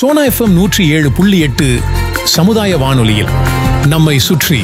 Sona FM நூற்றி ஏழு புள்ளி எட்டு சமுதாய வானொலியில் நம்மை சுற்றி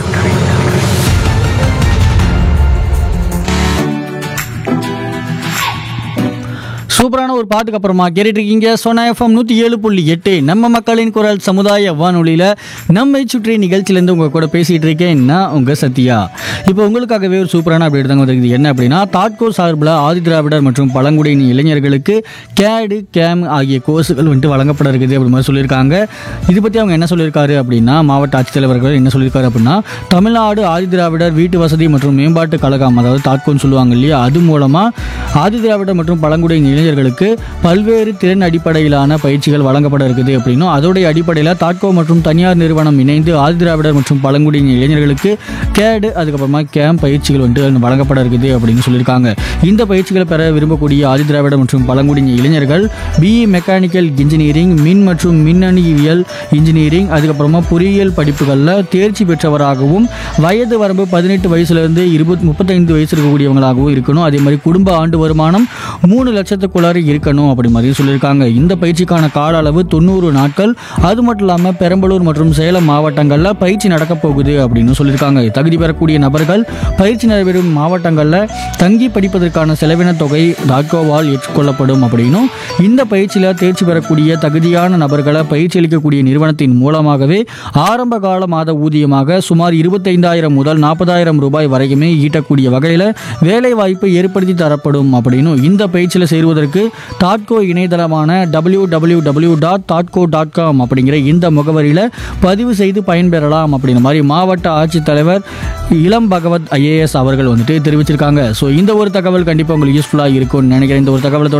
சூப்பரான ஒரு பாட்டுக்கு அப்புறமா கேட்டுட்டு இருக்கீங்க சோனா எஃப்எம் நூற்றி ஏழு புள்ளி எட்டு நம்ம மக்களின் குரல் சமுதாய வானொலியில் நம்மை சுற்றி நிகழ்ச்சியிலேருந்து உங்கள் கூட பேசிகிட்டு இருக்கேன் நான் உங்கள் சத்யா இப்போ உங்களுக்காகவே ஒரு சூப்பரான அப்டேட் தாங்க வந்திருக்குது என்ன அப்படின்னா தாட்கோ சார்பில் ஆதி திராவிடர் மற்றும் பழங்குடியின இளைஞர்களுக்கு கேடு கேம் ஆகிய கோர்ஸுகள் வந்துட்டு வழங்கப்பட இருக்குது அப்படி மாதிரி சொல்லியிருக்காங்க இது பற்றி அவங்க என்ன சொல்லியிருக்காரு அப்படின்னா மாவட்ட ஆட்சித்தலைவர்கள் என்ன சொல்லியிருக்காரு அப்படின்னா தமிழ்நாடு ஆதி திராவிடர் வீட்டு வசதி மற்றும் மேம்பாட்டு கழகம் அதாவது தாட்கோன்னு சொல்லுவாங்க இல்லையா அது மூலமாக ஆதி திராவிடர் மற்றும் பழங்குடியின இளைஞர்களுக்கு பல்வேறு திறன் அடிப்படையிலான பயிற்சிகள் வழங்கப்பட இருக்குது அப்படின்னும் அதோடைய அடிப்படையில் தாட்கோ மற்றும் தனியார் நிறுவனம் இணைந்து ஆதி திராவிடர் மற்றும் பழங்குடியின இளைஞர்களுக்கு கேடு அதுக்கப்புறமா கேம் பயிற்சிகள் வந்துட்டு வழங்கப்பட இருக்குது அப்படின்னு சொல்லியிருக்காங்க இந்த பயிற்சிகளை பெற விரும்பக்கூடிய ஆதி திராவிடர் மற்றும் பழங்குடியின இளைஞர்கள் பிஇ மெக்கானிக்கல் இன்ஜினியரிங் மின் மற்றும் மின்னணுவியல் இன்ஜினியரிங் அதுக்கப்புறமா பொறியியல் படிப்புகளில் தேர்ச்சி பெற்றவராகவும் வயது வரம்பு பதினெட்டு வயசுலேருந்து இருபத் முப்பத்தைந்து வயசு இருக்கக்கூடியவங்களாகவும் இருக்கணும் அதே மாதிரி குடும்ப ஆண்டு வருமானம் மூணு லட்சத்துக்குள்ளார இருக்கணும் அப்படி மாதிரி சொல்லியிருக்காங்க இந்த பயிற்சிக்கான கால அளவு தொண்ணூறு நாட்கள் அது மட்டும் இல்லாமல் பெரம்பலூர் மற்றும் சேலம் மாவட்டங்களில் பயிற்சி நடக்க போகுது அப்படின்னு சொல்லியிருக்காங்க தகுதி பெறக்கூடிய நபர்கள் பயிற்சி நடைபெறும் மாவட்டங்களில் தங்கி படிப்பதற்கான செலவின தொகை டாட்கோவால் ஏற்றுக்கொள்ளப்படும் அப்படின்னும் இந்த பயிற்சியில் தேர்ச்சி பெறக்கூடிய தகுதியான நபர்களை பயிற்சி அளிக்கக்கூடிய நிறுவனத்தின் மூலமாகவே ஆரம்ப கால மாத ஊதியமாக சுமார் இருபத்தைந்தாயிரம் முதல் நாற்பதாயிரம் ரூபாய் வரைக்குமே ஈட்டக்கூடிய வகையில் வேலை வாய்ப்பு ஏற்படுத்தி தரப்படும் அப்படின்னு இந்த பயிற்சியில் சேருவதற்கு டாட்கோ இணையதளமான டபிள்யூ டபிள்யூ டபிள்யூ டாட் தாட்கோ டாட் காம் அப்படிங்கிற இந்த முகவரியில் பதிவு செய்து பயன்பெறலாம் அப்படிங்கிற மாதிரி மாவட்ட ஆட்சித்தலைவர் இளம் பகவத் ஐஏஎஸ் அவர்கள் வந்துட்டு தெரிவிச்சிருக்காங்க ஸோ இந்த ஒரு தகவல் கண்டிப்பாக உங்களுக்கு யூஸ்ஃபுல்லாக இருக்கும்னு நினைக்கிறேன் இந்த ஒரு தகவலத்தோட